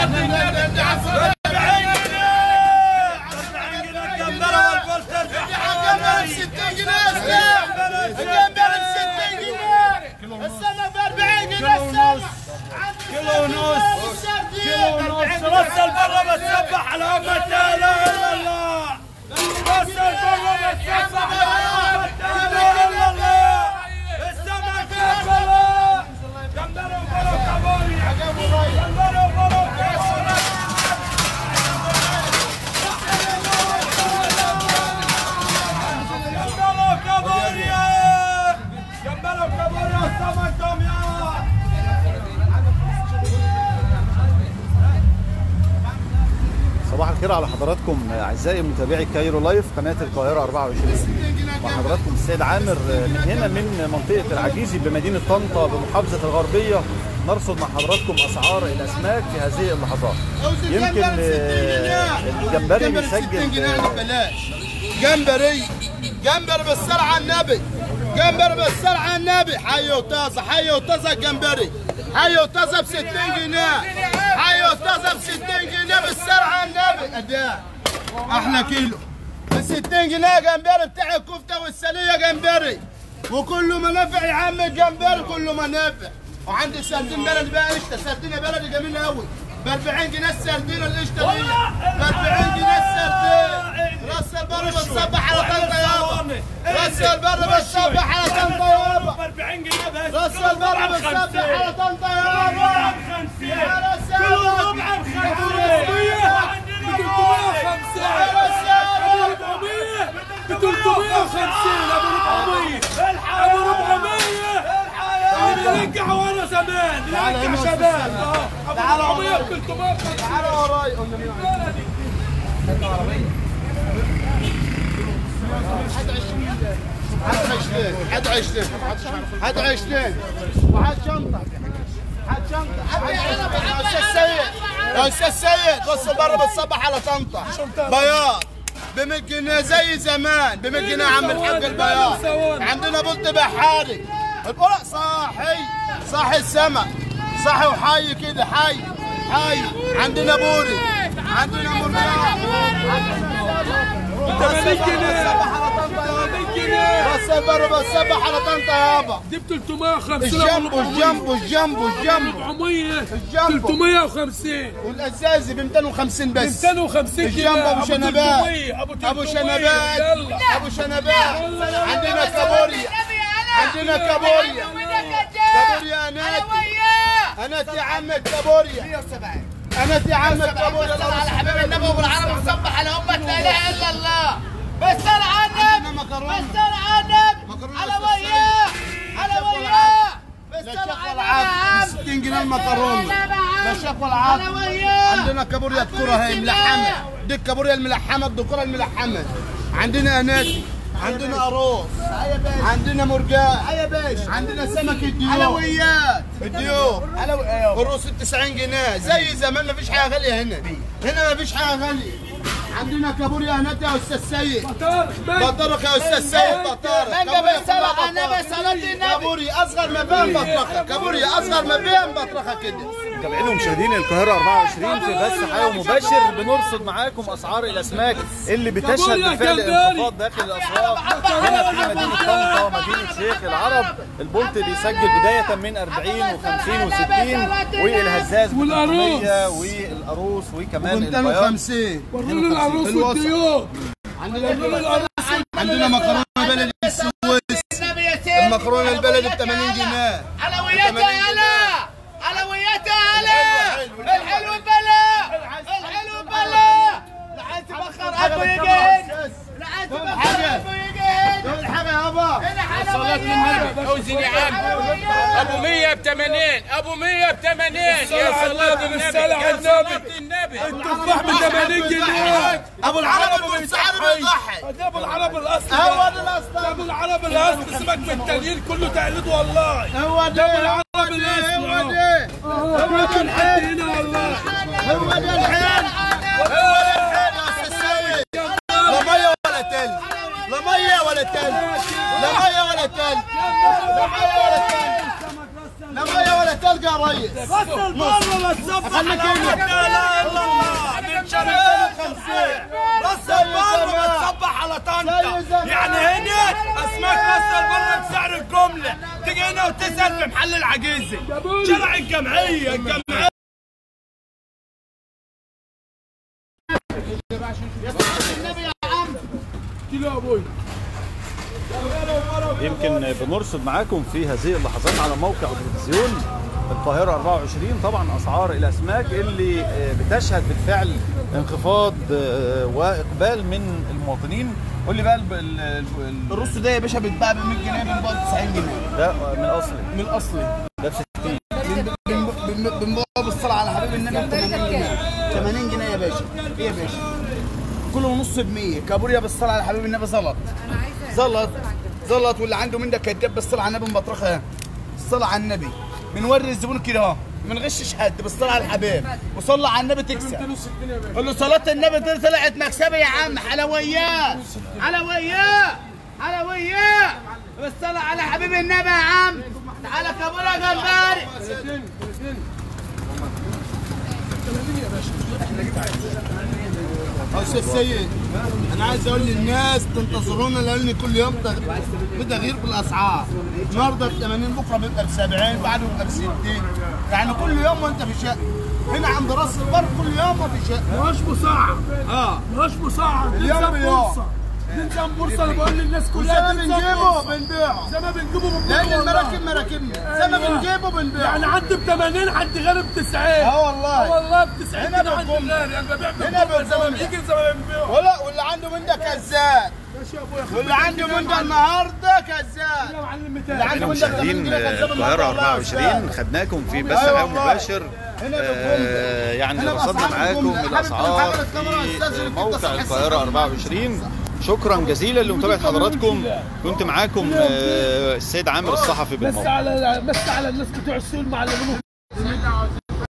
كيلو ونص كيلو ونص راس البره بتسبح على امة لا اله الا الله راس البره بتسبح على امة لا اله الا الله السمك كبره جمبري وبرو كابوريا جمبري وبرو كابوريا جمبري وكابوريا جمبري وكابوريا السمك دمياط صباح الخير على حضراتكم اعزائي متابعي كايرو لايف قناه القاهره 24 مع حضراتكم السيد عامر من هنا من منطقه العجيزي بمدينه طنطا بمحافظه الغربيه نرصد مع حضراتكم اسعار الاسماك في هذه اللحظات يمكن آه، الجمبري بيسجل آه، بلاش جمبري جمبري بالصلاة على النبي جمبري بالصلاة على النبي حي وطازة حي وطازة جمبري حي وطازة ب 60 جنيه حي وطازة ب 60 جنيه بالصلاة على النبي أداء أحلى كيلو ب 60 جنيه جمبري بتاع الكفتة والسلية جمبري وكله منافع يا عم الجمبري كله منافع وعندي سردين بلدي بقى قشطة سردينة بلدي جميلة أوي ب 40 جنيه السردينة القشطة دي ب 40 جنيه السردين راس البر بتصبح على طنطا يابا راس البر بتصبح على طنطا يابا 40 جنيه بس راس البر بتصبح على طنطا يابا يا راس البر يا راس البر ب 350 ابو 400 ابو 400 اللي بيرجع ورا زمان بيرجع شباب ابو 400 ب 350 تعالى وراي هات عشرين هات عشرين هات عشرين وهات شنطة هات شنطة يا أستاذ سيد يا أستاذ سيد بص بره بتصبح على طنطا بياض ب 100 جنيه زي زمان ب 100 جنيه يا عم الحاج البياض عندنا بلط بحاري البرق صاحي صاحي السمك صاحي وحي كده حي حي عندنا بوري عندنا مرجان 80 جنيه بتصبح على طنطا يابا 80 جنيه بس البر بتصبح على طنطا يابا دي ب 350 الجنبو الجنبو الجنبو الجنبو 400 الجنبو. 350 والازازي ب 250 بس 250 الجنبو جنيه ابو شنبات 300 ابو 300 ابو شنبات يلا ابو شنبات عندنا كابوريا عندنا كابوريا كابوريا انات انات يا عم الكابوريا انات يا عم الكابوريا على حبيب النبي وبالعربي مصبح على امة لا اله الا الله بالسر عنب عندنا مكرونه بالسر عنب مكرونة على بالسر. وياه على وياه لا بالسر شك عنب ولا عاد 60 جنيه المكرونه لا شك ولا عاد على وياه عندنا كابوريا الكرة هي ملحمة دي الكابوريا الملحمة الذكورة الملحمة عندنا أناتي عندنا أروس عندنا مرجان عندنا سمك الديوب حلويات الديوب الروس ب 90 جنيه زي زمان مفيش حاجة غالية هنا هنا مفيش حاجة غالية عندنا كابوريا هناك يا أستاذ سيد بطرخ يا أستاذ سيد بطرخ مانجا بالسر عنب صلاة النبي كابوريا أصغر ما بين بطرخة كابوريا أصغر ما بين بطرخة كده متابعين ومشاهدين القاهره 24 في بث حي ومباشر بنرصد معاكم اسعار الاسماك اللي بتشهد كابوريا بالفعل جمبري. انخفاض داخل الاسواق هنا في مدينه طنطا ومدينه شيخ العرب البولت بيسجل بدايه من 40 و50 و60 والهزاز ب والقاروص. 300 والقاروص وكمان البياض 250 وروني العروس والديوب وروني العروس عندنا مكرونه بلدي السويس النبي يا سيدي المكرونه البلدي ب 80 جنيه علويتها هلا علويتها هلا الحلو بلا الحلو بلا لا عايز تبخر ابو يجي هنا لا عايز تبخر ابو يجي هنا دول حاجه يابا هنا حلويات اوزن يا عم ابو 100 ب 80 ابو 100 ب 80 يا صلاة النبي بالصلاة يا على صلاة النبي التفاح ب 80 جنيه ابو العرب ابو السعد بيضحي ده ابو العرب الاصلي هو ده ده الاصل ابو العرب الاصلي سيبك من التانيين كله تقليد والله هو ده ابو العرب هو الاصلي ده هو كان حد هنا والله هو ده الحين هو ده الحين يا استاذ سيد لا ميه ولا تلج لا ميه ولا تلج لا ميه ولا تلج لا ميه ولا تلج لا ميه ولا تلج يا ريس راس البر بتصبح خليك على هنا اله الا الله من شرق الخمسين راس البر بتصبح على طنطا يعني هنا اسماك راس البر بسعر الجمله تيجي هنا وتسال في محل العجيزي شارع الجمعيه الجمعيه يمكن بنرصد معاكم في هذه اللحظات على موقع تلفزيون القاهرة 24 طبعا أسعار الأسماك اللي آه، بتشهد بالفعل انخفاض آه، وإقبال من المواطنين قول لي بقى ال- ال- ال- الرص ده يا باشا بيتباع ب 100 جنيه بنباع ب 90 جنيه ده من أصلي من الاصلي ده ب 60 بنباع بالصلاه على حبيب النبي ب 80 جنيه 80 جنيه يا باشا ايه يا باشا كله نص ب 100 كابوريا بالصلاه على حبيب النبي زلط زلط زلط واللي عنده من ده كداب بالصلاه على النبي مبطرخه الصلاه على النبي بنوري الزبون كده اهو ما نغشش حد بالصلاه على الحبيب وصلى على النبي تكسب قول له صلاه النبي دي طلعت مكسبه يا عم حلويات حلويات حلويات بالصلاه على حبيب النبي يا عم تعالى كابوريا جمبري استاذ سيد انا عايز اقول للناس تنتظرونا لان كل يوم تغ- في تغيير في الاسعار النهارده ب 80 بكره بيبقى ب 70 بعده بيبقى ب 60 يعني كل يوم وانت في شقه هنا عند راس البر كل يوم ما في شقه مش مصعب اه مش مصعب اليوم نلزم باليوم. بورصه نلزم بورصه انا بقول للناس زي كلها ما تلزم بنجيبه بورصة. بنبيعه زي ما بنجيبه لان بنبيعه والله. المراكب مراكبنا زي ما أيوة. بنجيبه بنبيعه يعني عندي ب 80 حد غير ب 90 اه والله والله ب 90 هنا كده عندي بالجملة. غير يعني ببيع هنا بالجملة زي ما بالجملة. بيجي زي ما بنبيعه ولا واللي عنده من ده كذاب ماشي يا ابويا واللي عنده من ده النهارده كذاب يا معلم اللي بتاعي عنده من ده 80 مشاهدين جنيه كذاب القاهرة النهاردة والله 24 أستاذ. خدناكم في بث أيوة غير والله. مباشر هنا آه، بالجملة. يعني هنا رصدنا بأسعار معاكم الجملة. الأسعار حابب الكاميرا يا أستاذ في اللي موقع بتتصل القاهرة 24 شكرا جزيلا لمتابعة حضراتكم كنت معاكم آه، السيد عامر الصحفي بس بالموقع على بس على الناس بتوع السوق المعلمين